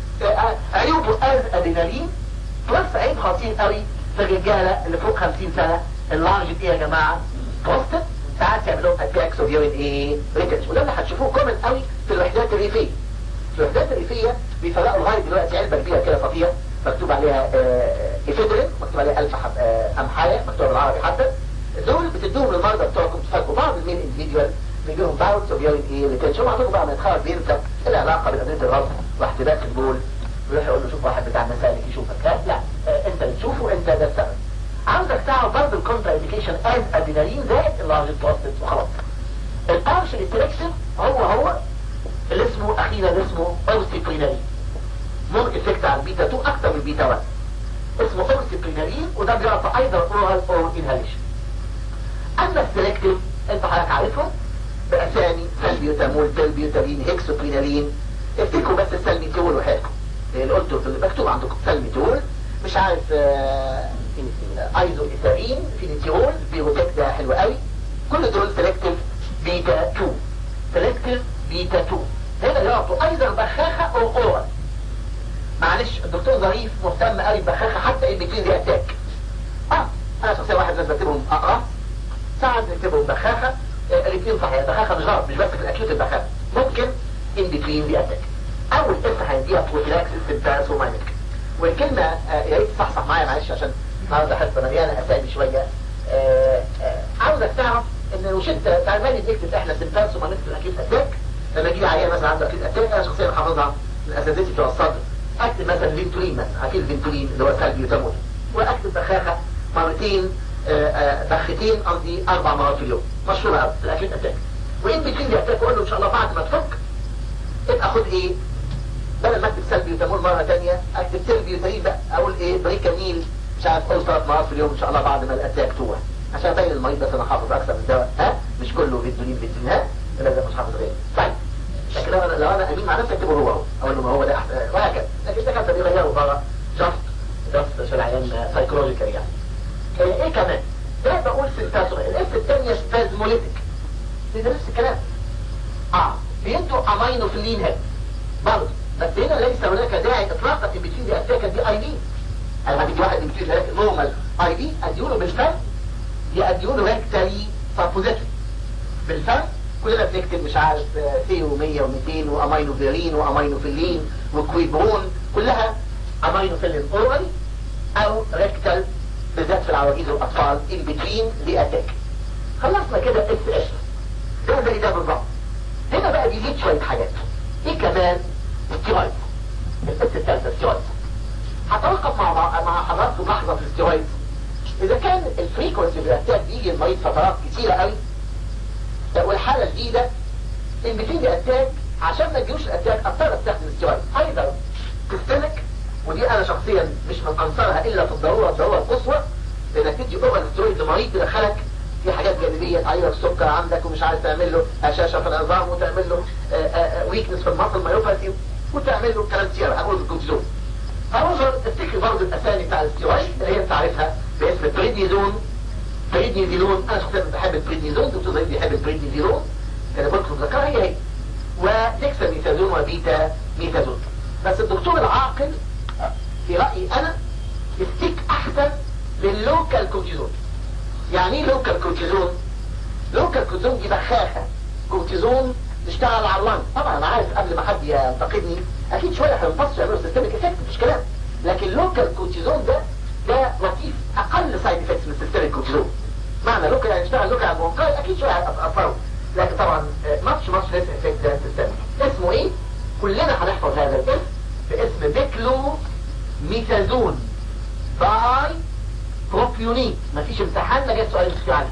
عيوبه از ادرينالين بلس عيب خطير قوي في الرجاله اللي فوق 50 سنه اللارج ايه يا جماعه بوستد ساعات يعملوا اتاكس اوف يورين ايه ريتنش وده اللي هتشوفوه كومن قوي في الوحدات الريفيه في الوحدات الريفيه بيفرقوا لغايه دلوقتي علبه كبيره كده صفيه مكتوب عليها افيدرين مكتوب عليها الف امحايه مكتوب بالعربي حتى دول بتدوهم للمرضى بتوعكم تفرقوا بعض المين انديفيدوال بيجي لهم باوتس اوف يورين ايه ريتنشن وعندكم بقى ما يتخرج بينسى العلاقه بين ادويه الرص واحتباس البول ويروح يقول له شوف واحد بتاع المسالك يشوفك لا لا آه انت اللي تشوفه انت ده السبب عاوزك تعرف برضه الكونترا انديكيشن از ادرينالين زائد اللارج بروستات وخلاص البارشل التريكسن هو هو اللي اسمه اخيرا اسمه اوستيبرينالين مور افكت على البيتا 2 اكتر من البيتا 1 اسمه اوستيبرينالين وده بيعطى ايضا اورال او انهاليشن اما السلكتيف انت حضرتك عارفهم باسامي سلبيوتامول تلبيوتامين هيكسوبرينالين افتكروا بس السلميتول وحياتكم اللي قلته في المكتوب عندكم سلميتول مش عارف آه ايزو ايثارين فينيتيول بيروتك ده حلو قوي كل دول سلكتيف بيتا 2 سلكتيف بيتا 2 هنا يعطوا ايضا بخاخه او اورال معلش الدكتور ظريف مهتم قوي ببخاخه حتى ان بتوين دي اتاك اه انا شخصيا واحد ناس بكتبهم اقرا ساعات بكتبهم بخاخه آه الاثنين صحيح بخاخه مش غلط مش بس في الاكيوت البخاخه ممكن ان بتوين دي اتاك اول اسم هنديها بروفيلاكس استنفاس وماينك والكلمه آه يا ريت تصحصح معايا معلش عشان النهارده حصه مليانه اسامي شويه آه، آه، عاوزك تعرف ان مش انت تعمل نكتب احنا سيمبانس وما نكتب اكيد اتاك لما يجي عيان مثلا عنده اكيد اتاك انا شخصيا حافظها من اساتذتي بتوع الصدر اكتب مثلا فينتولين مثلا اكيد فينتولين اللي هو سلبي يتموت واكتب بخاخه مرتين آه، آه، بختين قصدي اربع مرات في اليوم مشهوره قوي في الاكيد اتاك وان بتين دي اتاك اقول له ان شاء الله بعد ما تفك ابقى خد ايه بدل ما اكتب سلبي يتمول مرة تانية اكتب سلبي يترين بقى اقول ايه بريكانيل مش عارف اقول ثلاث مرات في اليوم ان شاء الله بعد ما الاتاك تروح عشان ابين المريض بس انا حافظ اكثر من دواء ها مش كله فيتولين فيتولين ها لازم مش حافظ غيره طيب لكن لو انا لو انا امين مع نفسي اكتبه هو هو اقول له ما هو ده احسن وهكذا لكن الدكاتره بيغيروا بره جاست جاست عشان العيان سايكولوجيكال يعني ايه إيه كمان ده بقول سنتاسور الاف الثانيه سبازموليتك ده نفس الكلام اه بينتوا امينو في اللين هيد برضه بس هنا ليس هناك داعي اطلاقا ان بتفيد اتاكا دي اي دي انا هديك واحد ان بتفيد نورمال اي دي اديله بالفم يا اديله ريكتالي سابوزيتري بالفم كلنا بنكتب مش عارف ثيو 100 و200 وامينو فيرين وامينو فيلين وكويبرون كلها امينو فيلين اورالي او ريكتال بالذات في العواجيز والاطفال ان بتوين دي اتاك خلصنا كده اس اس ده زي ده بالظبط هنا بقى بيزيد شويه حاجات ايه كمان الستيرويد الاس الثالثه الستيرويد هتوقف مع مع حضراتكم لحظه في الستيرويد اذا كان الفريكونسي في الاتاك بيجي المريض فترات كتيره قوي والحاله الجديده ان بتيجي اتاك عشان ما تجيوش الاتاك اضطر استخدم الستيرويد ايضا تستنك ودي انا شخصيا مش من انصارها الا في الضروره الضروره القصوى لانك تدي اوفر ستيرويد لمريض تدخلك في حاجات جانبيه تعير السكر عندك ومش عارف تعمل له هشاشه في العظام وتعمل له ويكنس في المصل مايوباثي وتعمل له كلام كتير هقول الكورتيزون هوصل افتكر برضه الاسامي بتاع الستيرويد اللي هي انت عارفها باسم بريدنيزون بريدنيزيلون انا شخصيا بحب البريدنيزون دكتور زيد بيحب البريدنيزيلون انا قلت ذكرها هي هي وديكسا ميثازون وبيتا ميثازون بس الدكتور العاقل في رايي انا يفتك احسن لللوكال كورتيزون يعني ايه لوكال كورتيزون لوكال كورتيزون دي بخاخه كورتيزون تشتغل على اللنج طبعا انا عارف قبل ما حد ينتقدني اكيد شويه هينفصلوا يعملوا سيستميك افكت مش كلام لكن لوكال كورتيزون ده ده لطيف اقل سايد افكتس من سيستميك كورتيزون معنى لوكال يعني يشتغل لوكال على المنقاي اكيد شويه هتاثروا لكن طبعا ماتش ماتش ليس افكت ده سيستميك اسمه ايه كلنا هنحفظ هذا الاسم باسم بيكلو ميثازون باي بروبيونيت مفيش امتحان ما جاش سؤال مش عليه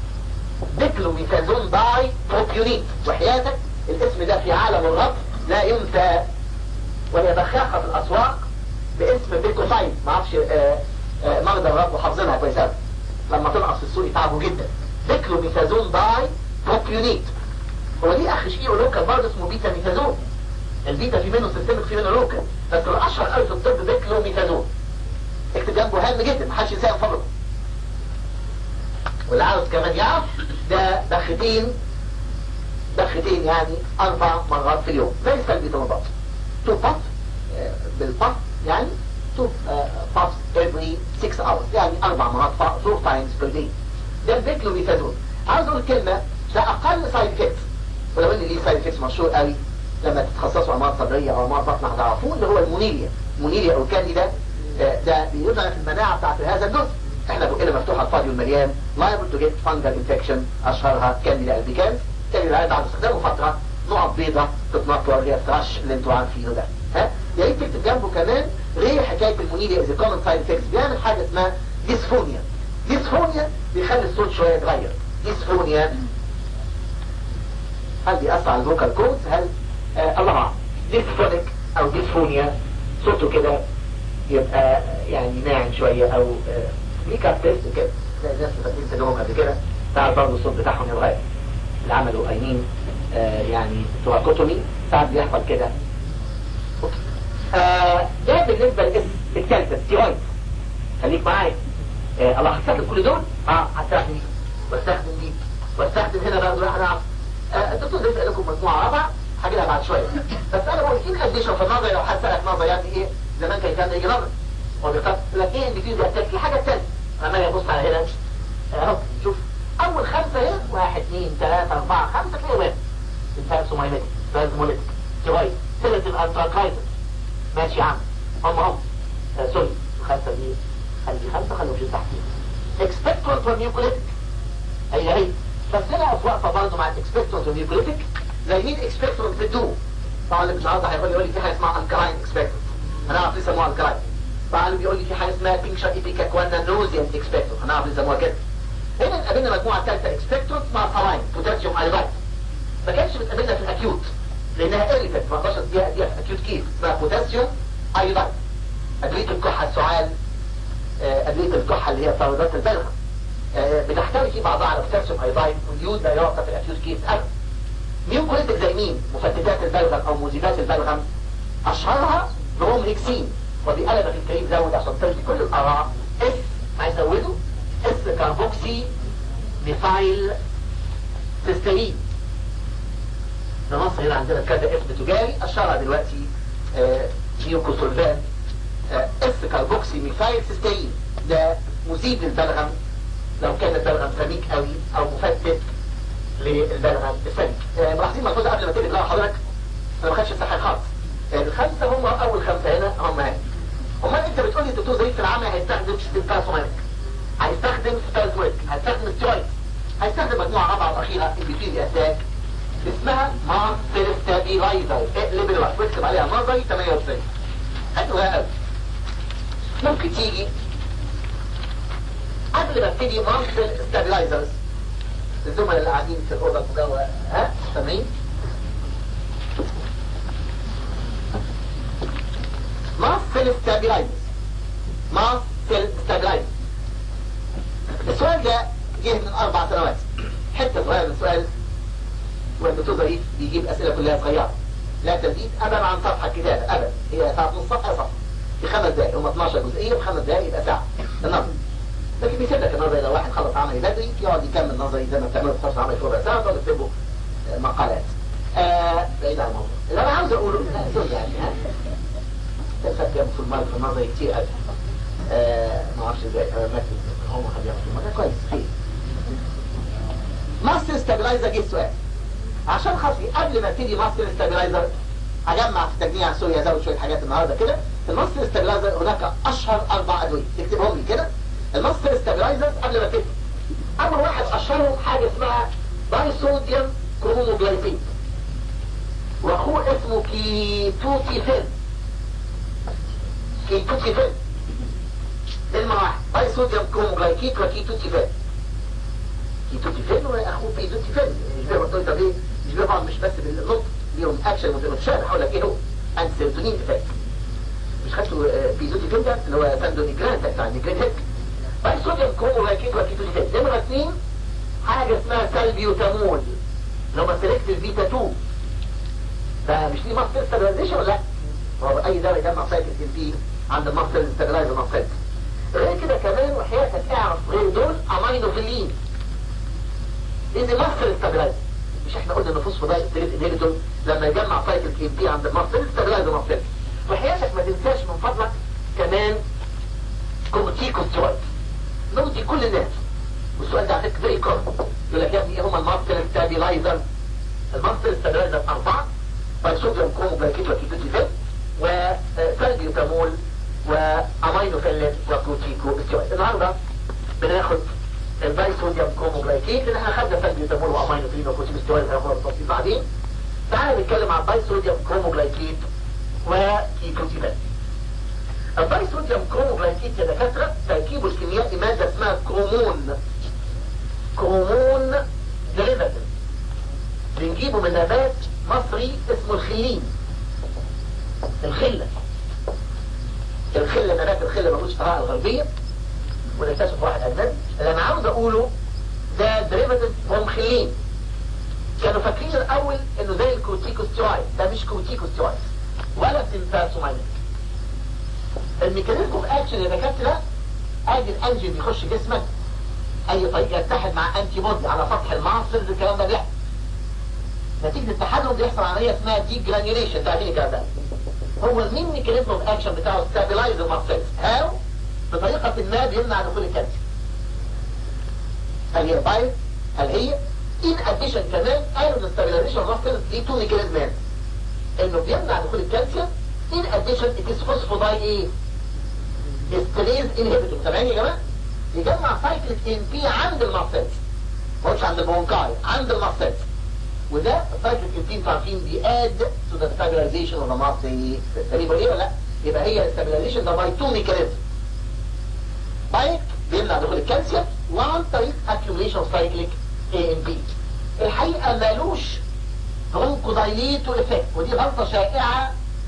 ديكلوميثازون باي بروبيونيت وحياتك الاسم ده في عالم الربط لا ينسى وهي بخاخة في الاسواق باسم بيكوساين ما اعرفش مرضى الربط وحافظينها كويس قوي لما تنقص في السوق يتعبوا جدا ديكلوميثازون باي بروبيونيت هو ليه اخ شيء لوكال برضه اسمه بيتا ميثازون البيتا في منه سيستمك في منه لوكال بس الاشهر قوي في الطب ديكلوميثازون اكتب جنبه هام جدا محدش ينساه فضله واللي عاوز كمان يعرف ده بختين بختين يعني اربع مرات في اليوم زي السلبي تمضات تو بط بالبط يعني تو بط every 6 hours يعني اربع مرات فور تايمز بير داي ده البيكلوميثازون عاوز اقول كلمه ده اقل سايد افكتس ولو ان ليه سايد افكتس مشهور قوي لما تتخصصوا امراض صدريه او امراض بطن هتعرفوه اللي هو المونيليا المونيليا او الكانديدا ده بيضعف المناعة بتاعت هذا الجزء احنا بقنا مفتوحة الفاضي والمليان liable to get fungal infection اشهرها كانديدا البيكان تاني العيال بعد استخدامه فترة نقط بيضة تتنطور اللي هي الثرش اللي انتوا عارفينه ده ها يا ريت تكتب جنبه كمان غير حكاية المونيليا از كومن سايد افكتس بيعمل حاجة اسمها ديسفونيا ديسفونيا بيخلي الصوت شوية يتغير ديسفونيا هل بيأثر على الفوكال كورد هل آه الله اعلم ديسفونيك او ديسفونيا صوته كده يبقى يعني ناعم شوية او ميك اب تيست كده زي الناس اللي فاكرين سجنهم قبل كده تعرف برضه الصوت بتاعهم يتغير اللي عملوا ايمين آه يعني توراكوتومي ساعات بيحصل كده آه ده بالنسبة للاسم الثالثة ستيرويد خليك معايا آه الله هستخدم كل دول اه هستخدم دي واستخدم دي واستخدم هنا برضه انا آه الدكتور زي قال لكم مجموعة رابعة هاجي لها بعد شوية بس انا بقول ايه اديشن في النظر لو حد سألك نظر يعني ايه زمان كان كان يجي نظر هو بيقول لك ايه اللي فيه ده الحاجة الثانية لما يبص على هنا اهو شوف اول خمسة هنا واحد اثنين ثلاثة اربعة خمسة تلاقي واحد الفاسومايمتك فازموليتك ستيرويد سيلتيف انتراكايزر ماشي يا عم هم هم آه سوري الخمسة دي خلي خمسة خلي وجود تحتين expectorant والميوكوليتك هي هي بس هنا في وقفة برضه مع الاكسبكتورنت والميوكوليتك زي مين اكسبكتورنت في الدو طبعا اللي النهارده هيقول لي يقول لي في حاجه اسمها الكلاين اكسبكتورنت هنعرف ليه سموها الكلاين طبعا اللي بيقول لي في حاجه اسمها بينشر ايبيكا كوانا نوزيانت اكسبكتورنت هنعرف ليه سموها كده هنا قابلنا مجموعه ثالثه اكسبكتورنت مع سلاين بوتاسيوم ايلايت ما كانش بتقابلنا في الاكيوت لانها اريتد ما اقدرش اديها اديها في اكيوت كيس اسمها بوتاسيوم ايلايت ادويه الكحه السعال آه، ادويه الكحه اللي هي طاردات البلغم آه، بتحتوي في بعضها على بوتاسيوم ايلايت واليود لا يعطى في الاكيوت كيس ابدا ميوكوليتك زي مين مفتتات البلغم او مذيبات البلغم اشهرها بروم هيكسين وبقلبك الكريم زود عشان ترضي كل الاراء اس ما يزوده اس كاربوكسي ميثايل سيستين في مصر هنا عندنا كذا اسم تجاري اشهرها دلوقتي آه، ميوكوسولفان آه، اس كاربوكسي ميثايل سيستين ده مزيد للبلغم لو كان البلغم سميك قوي او مفتت للبلغم السميك آه، ملاحظين ملحوظه قبل ما تيجي تلاقي حضرتك انا ما خدش الصحه خالص آه، الخمسه هم اول خمسه هنا هم هنا امال انت بتقول لي الدكتور ظريف في العمل هيستخدم ستيمباسومانيك هيستخدم ستازويك هيستخدم ستيرويد هيستخدم مجموعه رابعه واخيره البيتيزي اتاك اسمها مارسل ستابيلايزر اقلب الوقت واكتب عليها نظري 98 حلوة قوي ممكن تيجي قبل ما ابتدي مارسل ستابيلايزرز الزملاء اللي قاعدين في الاوضه جوه ها سامعين مارسل ستابيلايزرز مارسل ستابيلايزرز السؤال ده جه من اربع سنوات حته صغيره من السؤال والدكتور ظريف بيجيب اسئله كلها صغيره لا تزيد ابدا عن صفحه كتاب ابدا هي ساعه نص صفحه صفحه في خمس دقائق هم 12 جزئيه في خمس دقائق يبقى ساعه النظر لكن بيسيب لك النظري لو واحد خلص عملي بدري يقعد يكمل نظري زي ما بتعمله في عملي في ربع ساعه وتقعد تكتبه آه، مقالات آه بعيد عن الموضوع اللي انا عاوز اقوله لا سوري يعني ها خدت يوم في المرض في النظري كتير قوي آه ما اعرفش ازاي انا ماكل هم خد يوم في المرض كويس خير ماستر ستابلايزر جه السؤال عشان خاطري قبل ما ابتدي ماستر ستابلايزر هجمع في تجميع سوريا ازود شويه حاجات النهارده كده في الماستر ستابلايزر هناك اشهر اربع ادويه تكتبهم لي كده الماستر ستابلايزرز قبل ما تبدا اول واحد اشهرهم حاجه اسمها بايصوديوم كروموجلايسين واخوه اسمه كيتوتيفين كيتوتيفين كلمه واحده بايصوديوم كروموجلايكيت وكيتوتيفين كيتوتيفين واخوه بيزوتيفين يشبهوا الطريقه طب ايه يشبهوا بعض مش بس بالنطق ليهم اكشن متشابه هقول لك ايه هو انت سيرتونين افكت مش خدتوا آه، بيزوتيفين ده اللي هو ساندونيجران ده بتاع النيجرين هيك باي صوديوم كروموجلايكيت وكيتوتيفين نمره اثنين حاجه اسمها سالبيوتامول اللي هم سيلكتيف فيتا 2 ده مش ليه ماستر ستابلايزيشن ولا لا؟ هو اي دواء يجمع سايكل فيه عند الماستر ستابلايزر ماستر غير كده كمان وحياتك اعرف غير دول امينوفيلين دي ماستر ستابلايزر مش احنا قلنا نفوس في دايت انهيبيتور لما يجمع سايكل كي بي عند الماستر ستابلايزر ماستر وحياتك ما تنساش من فضلك كمان كورتيكوسترويد نودي كل الناس والسؤال ده على فكره فيري كومن يقول لك يا ابني ايه هم الماستر ستابلايزر الماستر ستابلايزر اربعه بايصوديوم كروموجلايكيت وكيتوتيفين وسالبيوتامول وامينوفيلين وكورتيكوسترويد النهارده بناخد البايصوديوم كروموجلايكيت لان احنا خدنا سالبيوتامول وامينوفيلين وكورتيكوسترويد هناخدها بالتفصيل بعدين تعالى نتكلم عن البايصوديوم كروموجلايكيت وكيتوتيفين البايصوديوم كروموجلايكيت يا دكاتره تركيبه الكيميائي ماده اسمها كرومون كرومون ديريفاتيف بنجيبه من نبات مصري اسمه الخلين الخلة الخلة نبات الخلة موجود في الصحراء الغربية ونكتشف واحد أجنبي اللي أنا عاوز أقوله ده ديريفاتيف هم خلين كانوا فاكرين الأول إنه زي الكورتيكوستيرويد ده مش كورتيكوستيرويد ولا سيمباسوماينيك الميكانيزم اوف اكشن يا دكاتره ادي الانجين بيخش جسمك اي طريق يتحد مع انتي بودي على سطح المعصر الكلام ده بيحصل نتيجه التحلل بيحصل عمليه اسمها دي جرانيوليشن تعرفين الكلام ده هو المين ميكانيزم اوف اكشن بتاعه ستابلايز الماسلز هاو بطريقه ما بيمنع دخول الكالسيوم هل هي بايل هل هي ان اديشن كمان قالوا ان ستابلايزيشن الماسلز دي تو ميكانيزمات انه بيمنع دخول الكالسيوم ان اديشن اتس فوسفوداي ايه استريز انهبيتور سامعين يا جماعه يجمع سايكليك ام بي عند الماسلز ما قلتش عند البرونكاي عند الماسلز وده سايكليك ام بي عارفين بياد تو ذا ستابيلايزيشن اوف ذا ماسل تقريبا ايه ولا لا يبقى هي ستابيلايزيشن ده باي تو ميكانيزم بايك بيمنع دخول الكالسيوم وعن طريق accumulation of cyclic AMP الحقيقة مالوش برونكودايليتو افكت ودي غلطة شائعة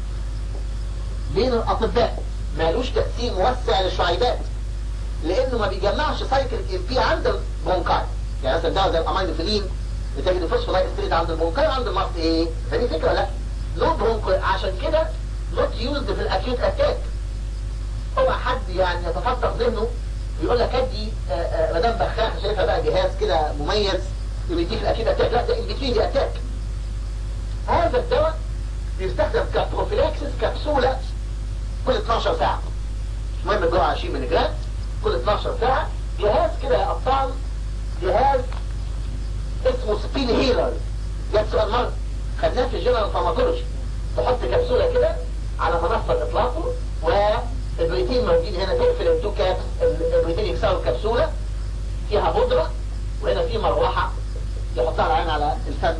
بين الأطباء مالوش تأثير موسع للشعيبات لأنه ما بيجمعش سايكل ام بي عند البرونكاي يعني مثلا دواء زي الامينوفيلين بتجد الفوسفولايت ستريت عند البرونكاي وعند المارت ايه فدي فكرة لا لو برونكو عشان كده نوت يوزد في الاكيوت اتاك هو حد يعني يتفطر ذهنه بيقول لك ادي مدام بخاخ شايفها بقى جهاز كده مميز يديك الاكيد اتاك لا ده البترين دي اتاك هذا الدواء بيستخدم كبروفيلاكسس كبسولة كل 12 ساعة المهم الجرعة 20 ملي جرام كل 12 ساعة جهاز كده يا ابطال جهاز اسمه سبين هيلر جت سؤال مرة خدناه في الجنرال فارماكولوجي تحط كبسولة كده على منصة اطلاقه والبريتين موجود هنا تقفل التو كابس البريتين يكسروا الكبسولة فيها بودرة وهنا في مروحة يحطها العين على الفم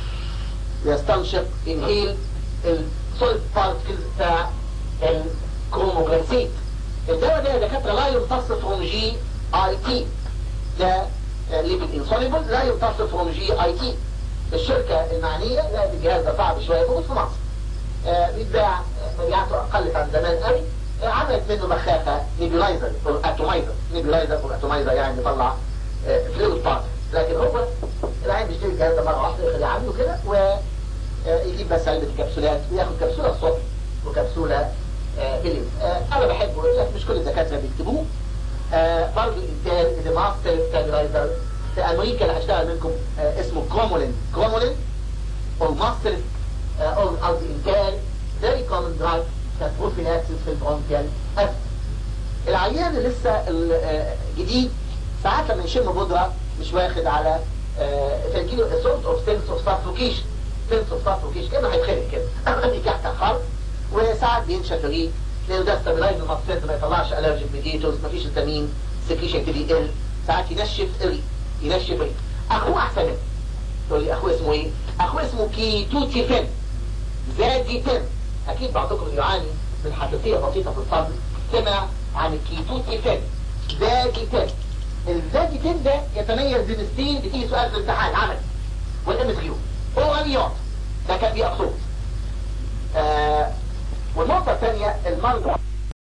يستنشق انهيل السوليد بارتكلز بتاع الكروموغليسيد الدواء ده يا دكاتره لا يمتص فروم جي اي تي ده ليبيد انسوليبل لا يمتص فروم جي اي تي الشركه المعنيه لا الجهاز ده صعب شويه موجود في مصر آه بيتباع مبيعاته اقل عن زمان قوي آه عملت منه مخافه نيبيلايزر او اتومايزر نيبيلايزر او اتومايزر يعني يطلع آه فلويد بارت لكن هو العين بيشتري الجهاز ده مره واحده يخليه عنده كده ويجيب بس علبه الكبسولات وياخد كبسوله الصبح وكبسوله بالليل انا بحبه لكن مش كل الدكاتره بيكتبوه برضه الانتاج اللي ماستر ستابلايزر في امريكا اللي هشتغل منكم اسمه كرومولين كرومولين او ماستر او قصدي انتاج فيري كومن دراج كبروفيلاكسس في البرونكيال اسف العيان اللي لسه الجديد ساعات لما يشم بودره مش واخد على تجيله سورت اوف سنس اوف سافوكيشن سنس اوف سافوكيشن كانه هيتخنق كده بيكحكح خالص وساعات بينشف ريق لانه ده ستابلايز المصفات ما يطلعش الرجيك ميديتورز مفيش فيتامين سكريشن يبتدي يقل ساعات ينشف ريق ينشف ريق اخوه احسن منه تقول لي اخوه اسمه ايه؟ اخوه اسمه كيتوتيفين زاديتين اكيد بعضكم يعاني من حساسيه بسيطه في الصدر سمع عن الكيتوتيفين زاديتين الزاديتين ده يتميز بمستين بتيجي سؤال في الامتحان عمل والام اس كيو هو غنيات ده كان بيقصد آه والنقطة الثانية المرضى